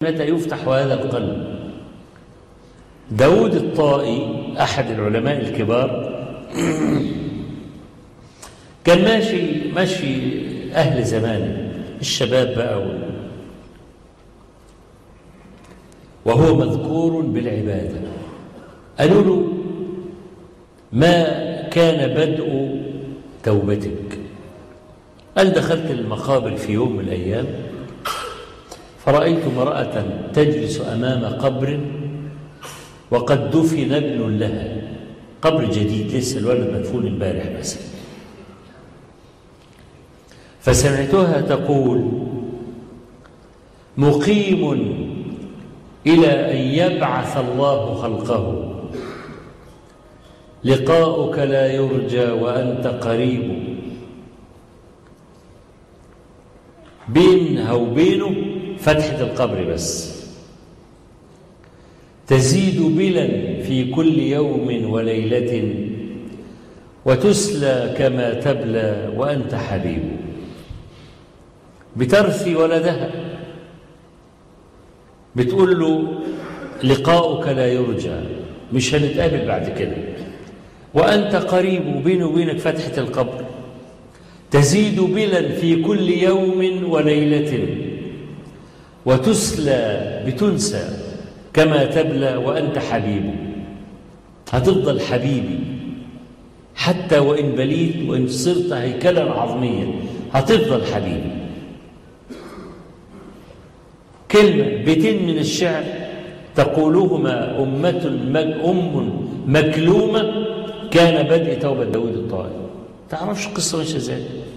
متى يفتح هذا القلب داود الطائي أحد العلماء الكبار كان ماشي ماشي أهل زمانه الشباب بقى وهو مذكور بالعبادة قالوا له ما كان بدء توبتك قال دخلت المقابر في يوم من الأيام فرأيت امرأة تجلس أمام قبر وقد دفن ابن لها قبر جديد لسه الولد مدفون امبارح مثلا فسمعتها تقول مقيم إلى أن يبعث الله خلقه لقاؤك لا يرجى وأنت قريب بينها وبينه فتحة القبر بس تزيد بلا في كل يوم وليلة وتسلى كما تبلى وأنت حبيب بترثي ولدها بتقول له لقاؤك لا يرجى مش هنتقابل بعد كده وأنت قريب وبينه وبينك فتحة القبر تزيد بلا في كل يوم وليلة وتسلى بتنسى كما تبلى وأنت حبيب هتفضل حبيبي حتى وإن بليت وإن صرت هيكلا عظميا هتفضل حبيبي كلمة بيتين من الشعر تقولهما أمة أم مكلومة كان بدء توبة داود الطائي تعرفش القصة ماشية ازاي